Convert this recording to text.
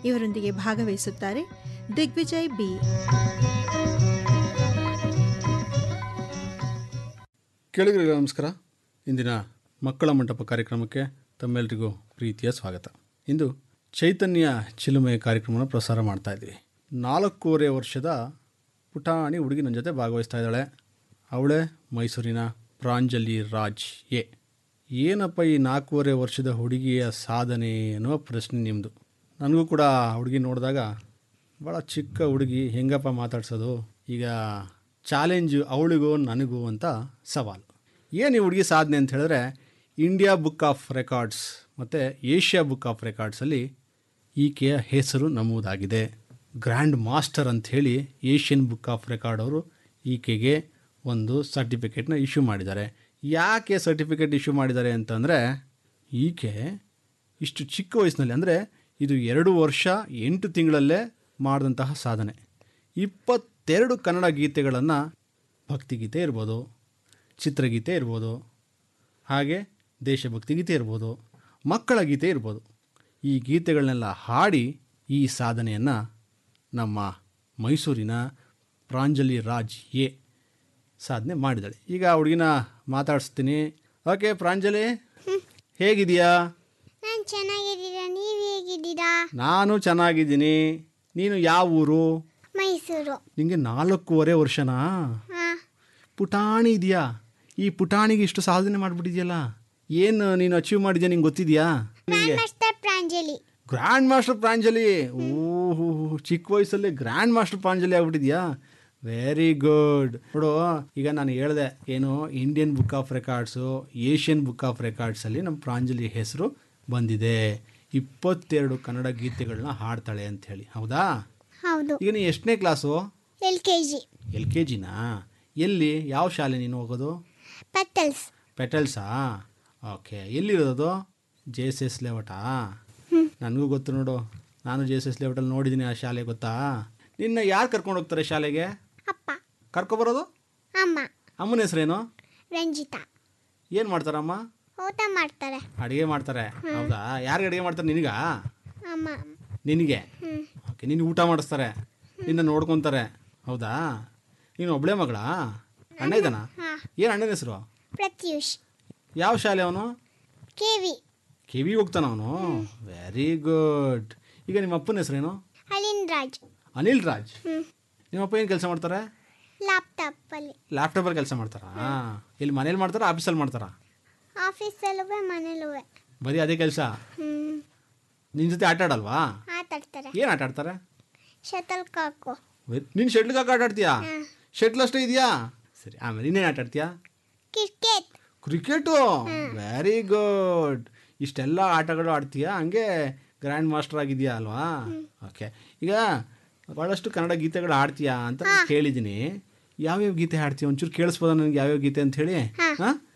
ಇವರೊಂದಿಗೆ ಭಾಗವಹಿಸುತ್ತಾರೆ ದಿಗ್ವಿಜಯ್ ಬಿ ಕೇಳಿಗರಿಗೆ ನಮಸ್ಕಾರ ಇಂದಿನ ಮಕ್ಕಳ ಮಂಟಪ ಕಾರ್ಯಕ್ರಮಕ್ಕೆ ತಮ್ಮೆಲ್ಲರಿಗೂ ಪ್ರೀತಿಯ ಸ್ವಾಗತ ಇಂದು ಚೈತನ್ಯ ಚಿಲುಮೆ ಕಾರ್ಯಕ್ರಮವನ್ನು ಪ್ರಸಾರ ಮಾಡ್ತಾ ಇದ್ದೀವಿ ನಾಲ್ಕೂವರೆ ವರ್ಷದ ಪುಟಾಣಿ ಹುಡುಗಿ ನನ್ನ ಜೊತೆ ಭಾಗವಹಿಸ್ತಾ ಇದ್ದಾಳೆ ಅವಳೇ ಮೈಸೂರಿನ ಪ್ರಾಂಜಲಿ ರಾಜ್ ಎ ಏನಪ್ಪ ಈ ನಾಲ್ಕೂವರೆ ವರ್ಷದ ಹುಡುಗಿಯ ಸಾಧನೆ ಅನ್ನೋ ಪ್ರಶ್ನೆ ನಿಮ್ಮದು ನನಗೂ ಕೂಡ ಆ ಹುಡುಗಿ ನೋಡಿದಾಗ ಭಾಳ ಚಿಕ್ಕ ಹುಡುಗಿ ಹೆಂಗಪ್ಪ ಮಾತಾಡ್ಸೋದು ಈಗ ಚಾಲೆಂಜು ಅವಳಿಗೂ ನನಗೂ ಅಂತ ಸವಾಲು ಏನು ಈ ಹುಡುಗಿ ಸಾಧನೆ ಅಂತ ಹೇಳಿದ್ರೆ ಇಂಡಿಯಾ ಬುಕ್ ಆಫ್ ರೆಕಾರ್ಡ್ಸ್ ಮತ್ತು ಏಷ್ಯಾ ಬುಕ್ ಆಫ್ ರೆಕಾರ್ಡ್ಸಲ್ಲಿ ಈಕೆಯ ಹೆಸರು ನಮೂದಾಗಿದೆ ಗ್ರ್ಯಾಂಡ್ ಮಾಸ್ಟರ್ ಅಂಥೇಳಿ ಏಷ್ಯನ್ ಬುಕ್ ಆಫ್ ರೆಕಾರ್ಡ್ ಅವರು ಈಕೆಗೆ ಒಂದು ಸರ್ಟಿಫಿಕೇಟ್ನ ಇಶ್ಯೂ ಮಾಡಿದ್ದಾರೆ ಯಾಕೆ ಸರ್ಟಿಫಿಕೇಟ್ ಇಶ್ಯೂ ಮಾಡಿದ್ದಾರೆ ಅಂತಂದರೆ ಈಕೆ ಇಷ್ಟು ಚಿಕ್ಕ ವಯಸ್ಸಿನಲ್ಲಿ ಅಂದರೆ ಇದು ಎರಡು ವರ್ಷ ಎಂಟು ತಿಂಗಳಲ್ಲೇ ಮಾಡಿದಂತಹ ಸಾಧನೆ ಇಪ್ಪತ್ತೆರಡು ಕನ್ನಡ ಗೀತೆಗಳನ್ನು ಭಕ್ತಿಗೀತೆ ಇರ್ಬೋದು ಚಿತ್ರಗೀತೆ ಇರ್ಬೋದು ಹಾಗೆ ದೇಶಭಕ್ತಿ ಗೀತೆ ಇರ್ಬೋದು ಮಕ್ಕಳ ಗೀತೆ ಇರ್ಬೋದು ಈ ಗೀತೆಗಳನ್ನೆಲ್ಲ ಹಾಡಿ ಈ ಸಾಧನೆಯನ್ನು ನಮ್ಮ ಮೈಸೂರಿನ ಪ್ರಾಂಜಲಿ ರಾಜ್ ಎ ಸಾಧನೆ ಮಾಡಿದ್ದಾಳೆ ಈಗ ಆ ಹುಡುಗಿನ ಮಾತಾಡಿಸ್ತೀನಿ ಓಕೆ ಪ್ರಾಂಜಲಿ ಹೇಗಿದೆಯಾ ನಾನು ಚೆನ್ನಾಗಿದ್ದೀರಾ ನೀವು ಹೇಗಿದ್ದೀರಾ ನಾನು ಚೆನ್ನಾಗಿದ್ದೀನಿ ನೀನು ಯಾವ ಊರು ಮೈಸೂರು ನಿಮಗೆ ನಾಲ್ಕೂವರೆ ವರ್ಷನಾ ಹಾಂ ಪುಟಾಣಿ ಇದೆಯಾ ಈ ಪುಟಾಣಿಗೆ ಇಷ್ಟು ಸಾಧನೆ ಮಾಡಿಬಿಟ್ಟಿದ್ಯಲ್ಲ ಏನು ನೀನು ಅಚೀವ್ ಮಾಡಿದ್ಯಾ ನಿಂಗೆ ಗೊತ್ತಿದೆಯಾ ನಿಮಗೆ master Pranjali grandmaster Pranjali ಓಹೋ ಚಿಕ್ಕ ವಯಸ್ಸಲ್ಲಿ ಗ್ರ್ಯಾಂಡ್ ಮಾಸ್ಟರ್ ಪ್ರಾಂಜಲಿ ಆಗ್ಬಿಟ್ಟಿದ್ಯಾ ವೆರಿ ಗುಡ್ ನೋಡು ಈಗ ನಾನು ಹೇಳಿದೆ ಏನು Indian book of records Asian book of ರೆಕಾರ್ಡ್ಸಲ್ಲಿ ನಮ್ಮ ಪ್ರಾಂಜಲಿ ಹೆಸರು ಬಂದಿದೆ ಇಪ್ಪತ್ತೆರಡು ಕನ್ನಡ ಗೀತೆಗಳನ್ನ ಹಾಡ್ತಾಳೆ ಅಂತ ಹೇಳಿ ಹೌದಾ ಹೌದು ಈಗ ನೀನು ಎಷ್ಟನೇ class L K G L K ಜಿನಾ ಎಲ್ಲಿ ಯಾವ ಶಾಲೆ ನೀನು ಹೋಗೋದು ಪೆಟಲ್ಸ್ ಪೆಟಲ್ಸಾ ಓಕೆ ಎಲ್ಲಿರೋದು ಜೆ ಎಸ್ ಎಸ್ ಲೇಔಟಾ ನನಗೂ ಗೊತ್ತು ನೋಡು ನಾನು ಜೆ ಎಸ್ ಎಸ್ ಲೇಔಟಲ್ಲಿ ನೋಡಿದ್ದೀನಿ ಆ ಶಾಲೆ ಗೊತ್ತಾ ನಿನ್ನ ಯಾರು ಕರ್ಕೊಂಡು ಹೋಗ್ತಾರೆ ಶಾಲೆಗೆ ಅಪ್ಪ ಕರ್ಕೊಬರೋದು ಅಮ್ಮ ಅಮ್ಮನ ಹೆಸರೇನು ರಂಜಿತಾ ಏನು ಮಾಡ್ತಾರಮ್ಮ ಊಟ ಮಾಡ್ತಾರೆ ಅಡುಗೆ ಮಾಡ್ತಾರೆ ಹೌದಾ ಯಾರಿಗೆ ಅಡುಗೆ ಮಾಡ್ತಾರೆ ನಿನಗಾ ಅಮ್ಮ ನಿನಗೆ ಹ್ಞೂ ಓಕೆ ನೀನು ಊಟ ಮಾಡಿಸ್ತಾರೆ ನಿನ್ನ ನೋಡ್ಕೊತಾರೆ ಹೌದಾ ನೀನು ಒಬ್ಬಳೇ ಮಗಳಾ ಅಣ್ಣ ಇದ್ದಾನ ಹಾಂ ಏನು ಅಣ್ಣನ ಹೆಸರು ಪ್ರತ್ಯೂಷ್ ಯಾವ ಶಾಲೆ ಅವನು ಕೆ ವಿ ಕಿವಿ ಹೋಗ್ತಾನ ಅವನು ವೆರಿ ಗುಡ್ ಈಗ ನಿಮ್ಮ ಅಪ್ಪನ ಹೆಸರೇನು ಅಲಿನ್ ರಾಜ್ ಅನಿಲ್ ರಾಜ್ ಹ್ಞೂ ನಿಮ್ಮ ಅಪ್ಪ ಏನು ಕೆಲಸ ಮಾಡ್ತಾರೆ ಲ್ಯಾಪ್ಟಾಪಲ್ಲಿ ಲ್ಯಾಪ್ಟಾಪಲ್ಲಿ ಕೆಲಸ ಮಾಡ್ತಾರಾ ಇಲ್ಲಿ ಮನೇಲಿ ಮಾಡ್ತಾರಾ ಆಫೀಸಲ್ಲಿ ಮಾಡ್ತಾರಾ ಆಫೀಸಲ್ಲೂ ಮನೇಲೂ ಬರೀ ಅದೇ ಕೆಲಸ ಹ್ಞೂ ನಿನ್ನ ಜೊತೆ ಆಟ ಆಡಲ್ವಾ ಆಟಾಡ್ತಾರೆ ಏನು ಆಟ ಆಡ್ತಾರೆ ಶಟಲ್ ಕಾಕು ನೀನು ಶೆಟ್ಲ್ಗಾಕ ಆಟ ಆಡ್ತೀಯಾ ಹಾಂ ಶೆಟ್ಲ್ ಅಷ್ಟೇ ಇದೆಯಾ ಸರಿ ಆಮೇಲೆ ಇನ್ನೇನು ಆಟ ಆಡ್ತೀಯಾ ಕ್ರಿಕೆಟ್ ಕ್ರಿಕೆಟು ವೆರಿ ಗುಡ್ ಇಷ್ಟೆಲ್ಲ ಆಟಗಳು ಆಡ್ತೀಯಾ ಹಂಗೆ ಗ್ರ್ಯಾಂಡ್ ಮಾಸ್ಟರ್ ಆಗಿದೆಯಾ ಅಲ್ವಾ ಓಕೆ ಈಗ ಭಾಳಷ್ಟು ಕನ್ನಡ ಗೀತೆಗಳು ಆಡ್ತೀಯಾ ಅಂತ ನಾನು ಕೇಳಿದ್ದೀನಿ ಯಾವ್ಯಾವ ಗೀತೆ ಹಾಡ್ತೀಯ ಒಂಚೂರು ಕೇಳಿಸ್ಬೋದ ನನಗೆ ಯಾವ್ಯಾವ ಗೀತೆ ಅಂತ ಹೇಳಿ ಹಾಂ